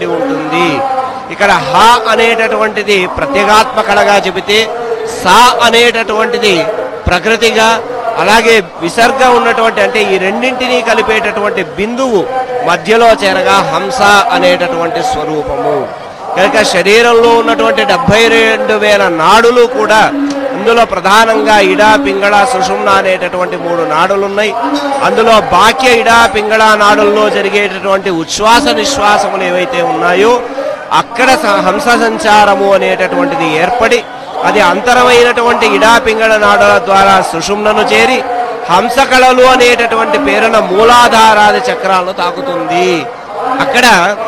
నిండి ఉంటుంది ఇక్కడ హ అనేటటువంటిది ప్రత్యేగాత్మకళగా చెబితే సా అనేటటువంటిది ప్రకృతిగా అలాగే విసర్గ ఉన్నటువంటి అంటే ఈ రెండింటినీ కలిపేటటువంటి బిందువు మధ్యలో చేరగా హంస అనేటటువంటి స్వరూపము కనుక శరీరంలో ఉన్నటువంటి డెబ్బై రెండు వేల నాడులు కూడా ఇందులో ప్రధానంగా ఇడా పింగళ సుషుమ్న అనేటటువంటి మూడు నాడులు ఉన్నాయి అందులో బాక్య ఇడా పింగళ నాడుల్లో జరిగేటటువంటి ఉచ్ఛ్వాస నిశ్వాసములు ఏవైతే ఉన్నాయో అక్కడ స- హంస సంచారము అనేటటువంటిది ఏర్పడి అది అంతరమైనటువంటి ఇడా పింగళ నాడుల ద్వారా సుషుమ్నను చేరి హంసకళలు అనేటటువంటి పేరున మూలాధారాది చక్రాలను తాకుతుంది అక్కడ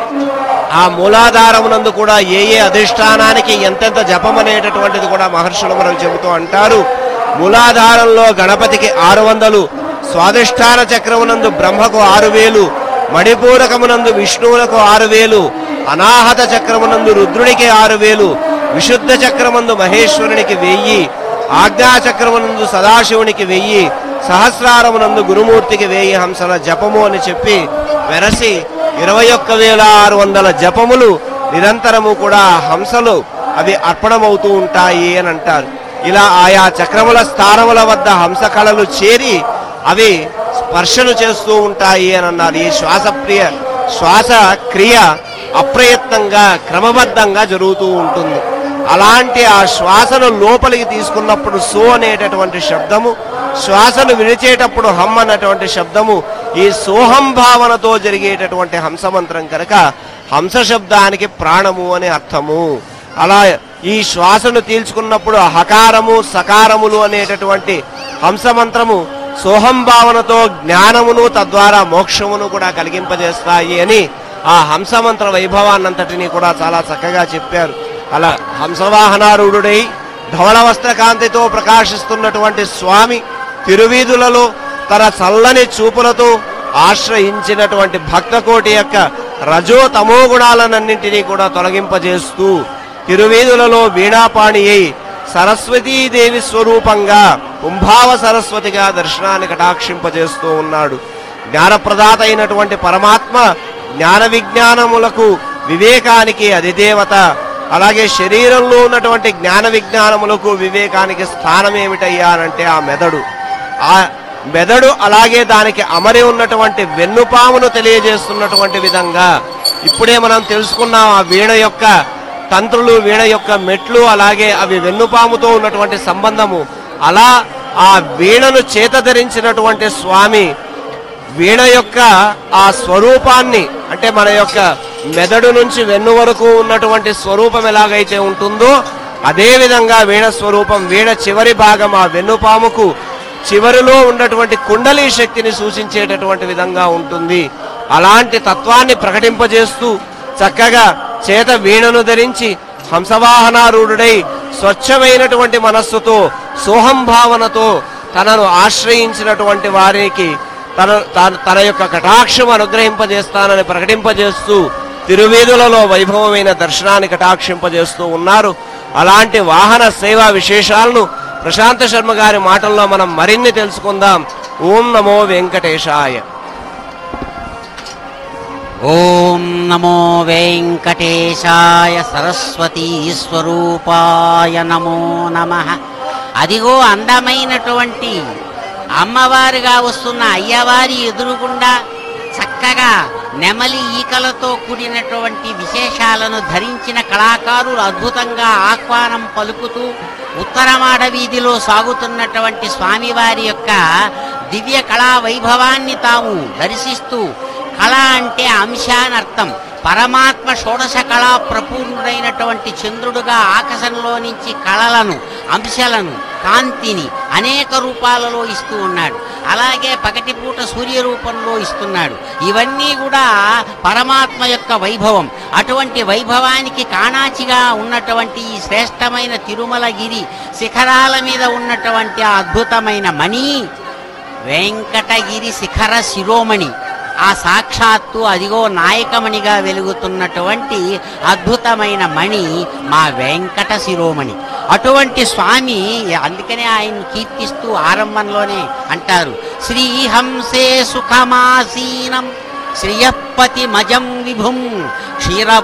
ఆ మూలాధారమునందు కూడా ఏ ఏ అధిష్టానానికి ఎంతెంత జపం అనేటటువంటిది కూడా మహర్షులు మనకు చెబుతూ అంటారు మూలాధారంలో గణపతికి ఆరు వందలు స్వాధిష్టాన చక్రమునందు బ్రహ్మకు ఆరు వేలు మణిపూరకమునందు విష్ణువులకు ఆరు వేలు అనాహత చక్రమునందు రుద్రునికి ఆరు వేలు విశుద్ధ చక్రమందు మహేశ్వరునికి వెయ్యి ఆజ్ఞా చక్రమునందు సదాశివునికి వెయ్యి సహస్రారమునందు గురుమూర్తికి వెయ్యి హంసల జపము అని చెప్పి వెరసి ఇరవై ఒక్క వేల ఆరు వందల జపములు నిరంతరము కూడా హంసలు అవి అర్పణమవుతూ ఉంటాయి అని అంటారు ఇలా ఆయా చక్రముల స్థానముల వద్ద హంస కళలు చేరి అవి స్పర్శను చేస్తూ ఉంటాయి అని అన్నారు ఈ శ్వాసప్రియ శ్వాస క్రియ అప్రయత్నంగా క్రమబద్ధంగా జరుగుతూ ఉంటుంది అలాంటి ఆ శ్వాసను లోపలికి తీసుకున్నప్పుడు సో అనేటటువంటి శబ్దము శ్వాసను విడిచేటప్పుడు హమ్ అన్నటువంటి శబ్దము ఈ సోహం భావనతో జరిగేటటువంటి హంసమంత్రం కనుక హంస శబ్దానికి ప్రాణము అని అర్థము అలా ఈ శ్వాసను తీల్చుకున్నప్పుడు హకారము సకారములు అనేటటువంటి హంసమంత్రము సోహం భావనతో జ్ఞానమును తద్వారా మోక్షమును కూడా కలిగింపజేస్తాయి అని ఆ హంసమంత్ర వైభవాన్నంతటినీ కూడా చాలా చక్కగా చెప్పారు అలా హంసవాహనారూఢుడై ధవళ వస్త్ర కాంతితో ప్రకాశిస్తున్నటువంటి స్వామి తిరువీధులలో తన చల్లని చూపులతో ఆశ్రయించినటువంటి భక్తకోటి యొక్క రజో తమో గుణాలనన్నింటినీ కూడా తొలగింపజేస్తూ తిరువీధులలో వీణాపాణి అయి సరస్వతీదేవి స్వరూపంగా కుంభావ సరస్వతిగా దర్శనాన్ని కటాక్షింపజేస్తూ ఉన్నాడు జ్ఞానప్రదాత అయినటువంటి పరమాత్మ జ్ఞాన విజ్ఞానములకు వివేకానికి అధిదేవత అలాగే శరీరంలో ఉన్నటువంటి జ్ఞాన విజ్ఞానములకు వివేకానికి స్థానం ఏమిటయ్యా అనంటే ఆ మెదడు ఆ మెదడు అలాగే దానికి అమరి ఉన్నటువంటి వెన్నుపామును తెలియజేస్తున్నటువంటి విధంగా ఇప్పుడే మనం తెలుసుకున్నాం ఆ వీణ యొక్క తంత్రులు వీణ యొక్క మెట్లు అలాగే అవి వెన్నుపాముతో ఉన్నటువంటి సంబంధము అలా ఆ వీణను చేతధరించినటువంటి స్వామి వీణ యొక్క ఆ స్వరూపాన్ని అంటే మన యొక్క మెదడు నుంచి వెన్ను వరకు ఉన్నటువంటి స్వరూపం ఎలాగైతే ఉంటుందో అదే విధంగా వీణ స్వరూపం వీణ చివరి భాగం ఆ వెన్నుపాముకు చివరిలో ఉన్నటువంటి కుండలి శక్తిని సూచించేటటువంటి విధంగా ఉంటుంది అలాంటి తత్వాన్ని ప్రకటింపజేస్తూ చక్కగా చేత వీణను ధరించి హంసవాహనారూఢుడై స్వచ్ఛమైనటువంటి మనస్సుతో సోహం భావనతో తనను ఆశ్రయించినటువంటి వారికి తన తన- తన యొక్క కటాక్షం అనుగ్రహింపజేస్తానని ప్రకటింపజేస్తూ తిరువేదులలో వైభవమైన దర్శనాన్ని కటాక్షింపజేస్తూ ఉన్నారు అలాంటి వాహన సేవా విశేషాలను ప్రశాంత శర్మ గారి మాటల్లో మనం మరిన్ని తెలుసుకుందాం ఓం నమో వెంకటేశాయ ఓం నమో వెంకటేశాయ సరస్వతీ స్వరూపాయ నమో నమ అదిగో అందమైనటువంటి అమ్మవారుగా వస్తున్న అయ్యవారి ఎదురుగుండా చక్కగా నెమలి ఈకలతో కూడినటువంటి విశేషాలను ధరించిన కళాకారులు అద్భుతంగా ఆహ్వానం పలుకుతూ ఉత్తరమాడ వీధిలో సాగుతున్నటువంటి స్వామివారి యొక్క దివ్య కళా వైభవాన్ని తాము దర్శిస్తూ కళ అంటే అంశ అని అర్థం పరమాత్మ షోడశ కళా ప్రపూర్ణుడైనటువంటి చంద్రుడుగా ఆకాశంలో నుంచి కళలను అంశాలను కాంతిని అనేక రూపాలలో ఇస్తూ ఉన్నాడు అలాగే పగటిపూట సూర్య రూపంలో ఇస్తున్నాడు ఇవన్నీ కూడా పరమాత్మ యొక్క వైభవం అటువంటి వైభవానికి కాణాచిగా ఉన్నటువంటి ఈ శ్రేష్టమైన తిరుమలగిరి శిఖరాల మీద ఉన్నటువంటి ఆ అద్భుతమైన మణి వెంకటగిరి శిఖర శిరోమణి ఆ సాక్షాత్తు అదిగో నాయకమణిగా వెలుగుతున్నటువంటి అద్భుతమైన మణి మా వెంకట శిరోమణి అటువంటి స్వామి అందుకనే ఆయన కీర్తిస్తూ ఆరంభంలోనే అంటారు శ్రీహంసే సుఖమాసీనం శ్రియపతి మజం విభుం క్షీర